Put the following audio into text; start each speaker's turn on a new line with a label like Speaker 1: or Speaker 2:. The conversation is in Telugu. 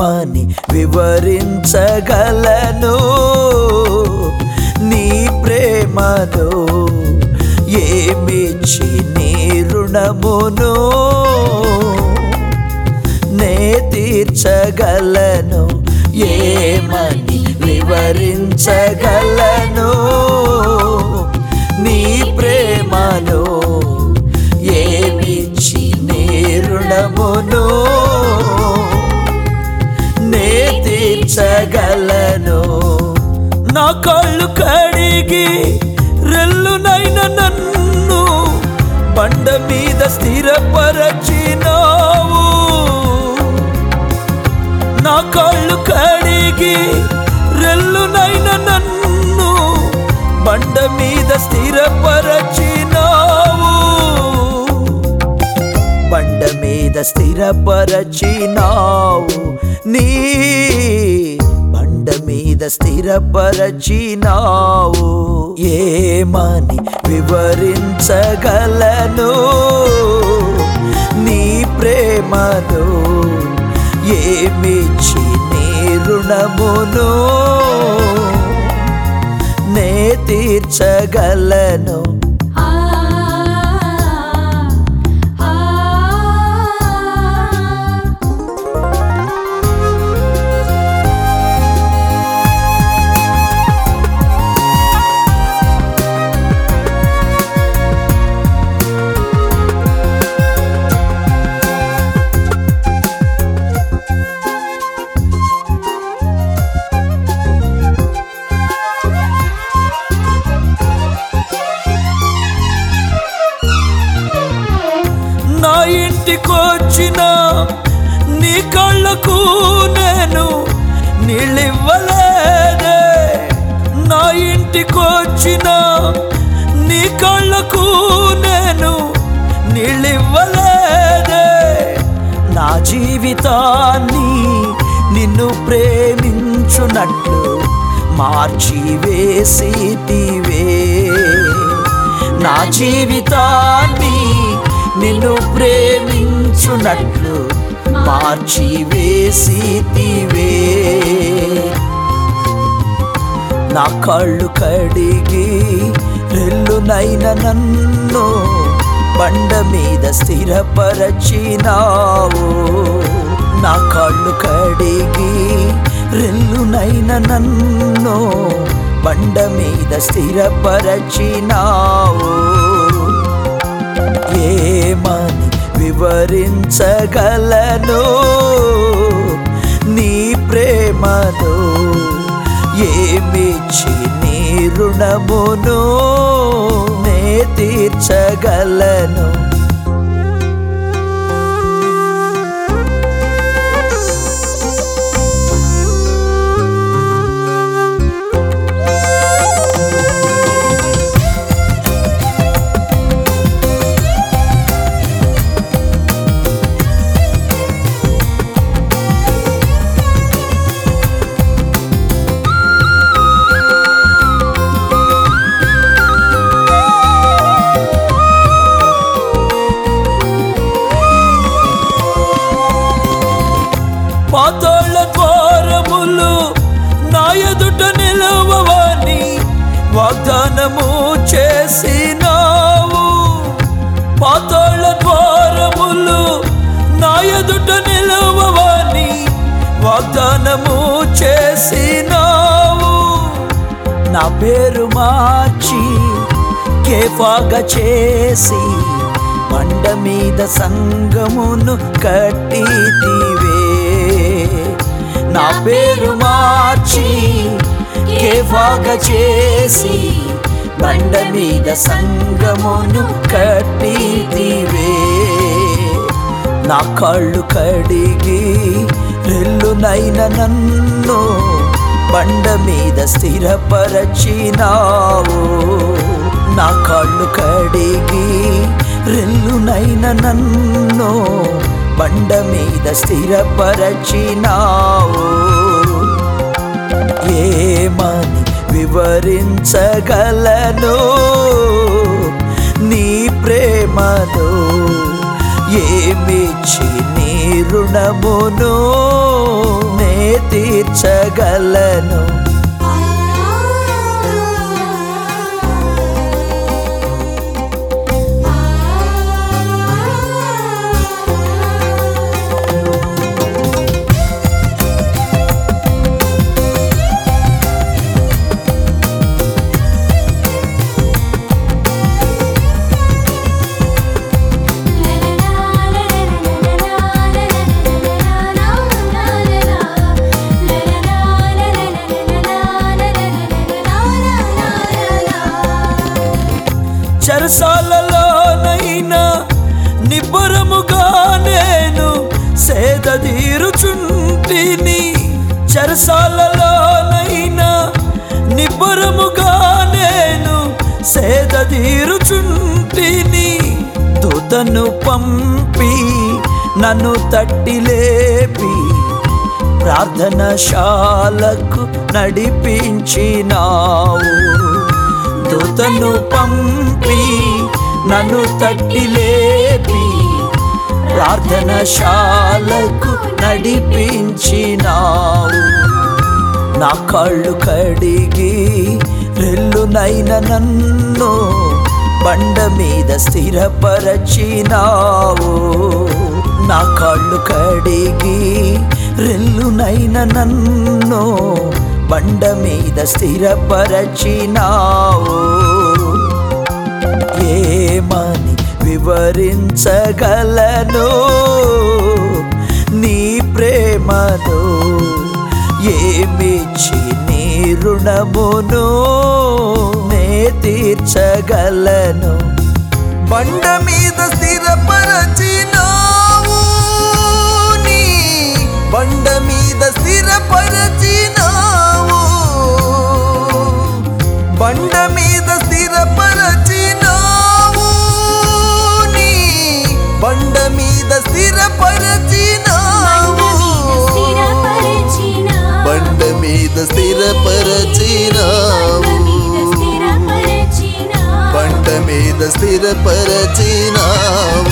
Speaker 1: ఏమని వివరించగలను నీ ప్రేమను ఏమిచ్చి నీ రుణమును నే తీర్చగలను ఏమని వివరించగలను నీ ప్రేమను ఏమిచ్చి నీ రుణమును నే తీర్చగలను నా కళ్ళు కడిగి రెల్లునైన నన్ను బండ మీద స్థిరపరచినావు నా కళ్ళు కడిగి రెల్లునైన నన్ను బండ మీద స్థిరపరచినావు బండ మీద స్థిరపరచినావు నీ బండ మీద స్థిరపరచినావు ఏమని వివరించగలను నీ ప్రేమను ఏమిచ్చి నీ రుణమును నే తీర్చగలను
Speaker 2: ఆ ఆ
Speaker 1: నా ఇంటికొచ్చిన నీ కళ్ళకు నేను నీళ్ళివ్వలేదే నా ఇంటికొచ్చిన నీ కళ్ళకు నేను నీళ్ళివ్వలేదే నా జీవితాన్ని నిన్ను ప్రేమించునట్లు మార్చి వేసితివే నా జీవితాన్ని నిన్ను ప్రేమించునట్లు మార్చి వేసితివే నా కళ్ళు కడిగి రెల్లునైన నన్ను బండ మీద స్థిరపరచినావు నా కళ్ళు కడిగి రెల్లునైన నన్ను బండ మీద స్థిరపరచినావు ఏమని వివరించగలను నీ ప్రేమను ఏమిచ్చి నీ రుణమును నే తీర్చగలను పాతాళ ద్వారములు నా ఎదుట నిలవవని వాగ్దానము చేసినావు పాతాళ ద్వారములు నా ఎదుట నిలవవని వాగ్దానము చేసినావు నా పేరు మార్చి కేఫాగా చేసి బండ మీద సంగమును కట్టితివే నా పేరు మార్చి కేఫాగా చేసి బండ మీద సంగమును కట్టితివే నా కళ్ళు కడిగి రెల్లునైన నన్ను బండ మీద స్థిరపరచినావు నా కళ్ళు కడిగి రెల్లునైన నన్ను బండ మీద స్థిరపరచినావు ఏమని వివరించగలను నీ ప్రేమను ఏమిచ్చి నీ రుణమును నే తీర్చగలను చెరసాలలోనైనా నిబ్బరముగా నేను సేద తీరుచుంటిని చెరసాలలోనైనా నిబ్బరముగా నేను సేద తీరుచుంటిని దూతను పంపి నన్ను తట్టి లేపి ప్రార్థనశాలకు నడిపించినావు దూతను పంపి నన్ను తట్టి లేపి ప్రార్థనశాలకు నడిపించినావు నా కళ్ళు కడిగి రెల్లునైన నన్ను బండ మీద స్థిరపరచినావు నా కళ్ళు కడిగి రెల్లునైన నన్ను బండ మీద స్థిరపరచినావు ఏమని వివరించగలను నీ ప్రేమను ఏమిచ్చి నీ రుణమును నే తీర్చగలను
Speaker 2: బండ మీద స్థిరపరచినావు నీ బండ మీద స్థిరపరచినావు బండ మీద స్థిరపరచినావు నీ బండ మీద స్థిరపరచినావు బండ మీద స్థిరపరచినావు బండ మీద స్థిరపరచినావు